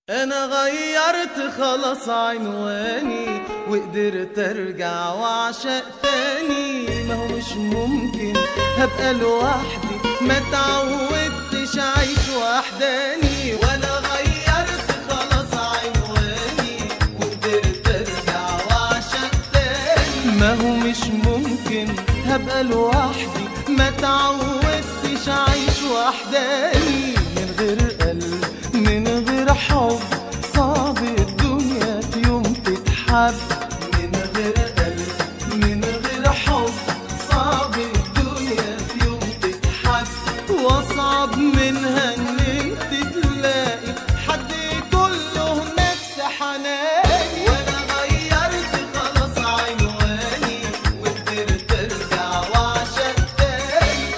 انا غيرت خلاص عنواني وقدرت ارجع واعشق تاني ما هو مش ممكن هبقى لوحدي ما تعودتش اعيش وحداني وانا غيرت خلاص عنواني وقدرت ارجع واعشق تاني ما هو مش ممكن هبقى لوحدي ما تعودتش اعيش وحداني من غير قلب من غير حب صعب الدنيا في يوم تتحب من غير قلب من غير حب صعب الدنيا في يوم تتحب واصعب منها ان انت تلاقي حد كله نفس حناني وانا غيرت خلاص عنواني وقدرت ارجع واعشق تاني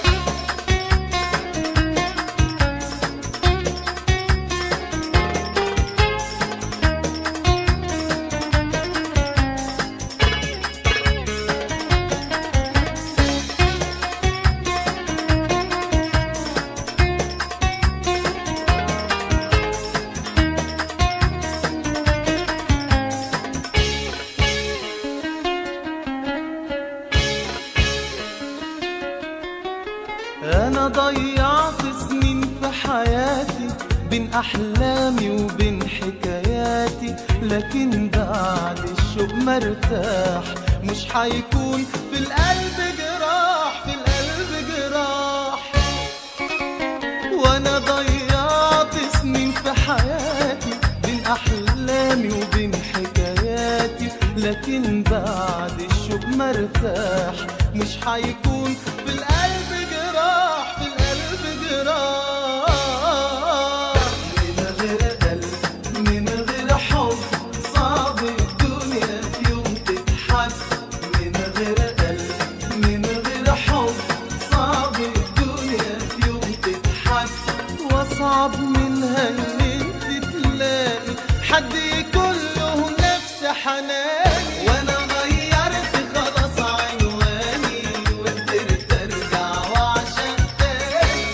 أنا ضيعت سنين في حياتي بين أحلامي وبين حكاياتي لكن بعد الشوق مرتاح مش حيكون في القلب جراح في القلب جراح وأنا ضيعت سنين في حياتي بين أحلامي وبين حكاياتي لكن بعد الشوق مرتاح مش حيكون في القلب جراح في القلب جراح من غير قلب من غير حب صعب الدنيا في يوم تتحب من غير قلب من غير حب صعب الدنيا في يوم تتحب واصعب منها ان انت تلاقي حد كله نفس حناني وانا غيرت خلاص عنواني وقدرت ارجع واعشق تاني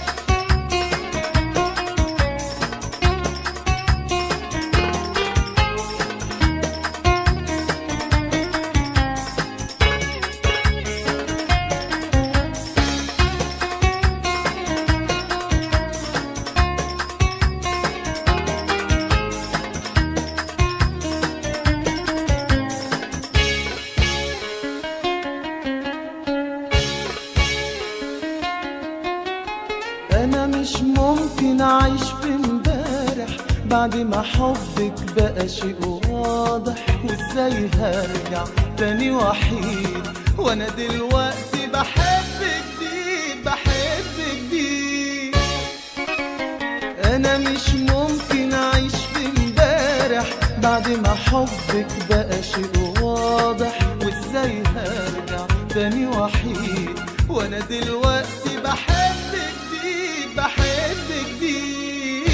انا مش ممكن اعيش في امبارح بعد ما حبك بقى شيء واضح وازاي هرجع تاني وحيد وانا دلوقتي بحب جديد بحب جديد انا مش ممكن اعيش في امبارح بعد ما حبك بقى شيء واضح وازاي هرجع تاني وحيد وانا دلوقتي بحب جديد بحب جديد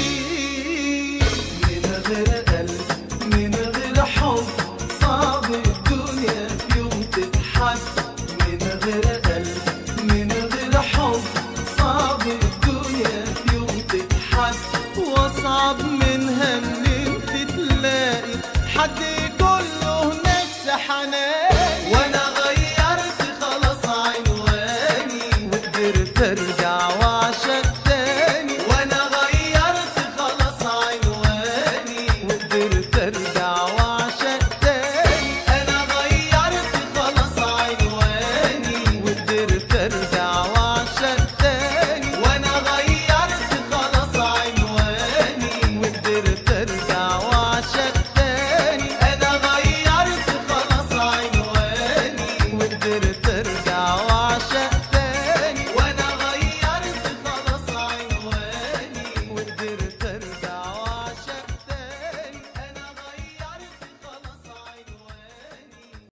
من غير قلب من غير حب صعب الدنيا في يوم تتحب من غير قلب من غير حب صعب الدنيا في يوم تتحب واصعب منها ان انت تلاقي حد كله نفس حناني وانا غيرت خلاص عنواني وقدرت ارجع واعشق تاني وانا غيرت خلاص عنواني وقدرت ارجع واعشق تاني انا غيرت خلاص عنواني وقدرت ارجع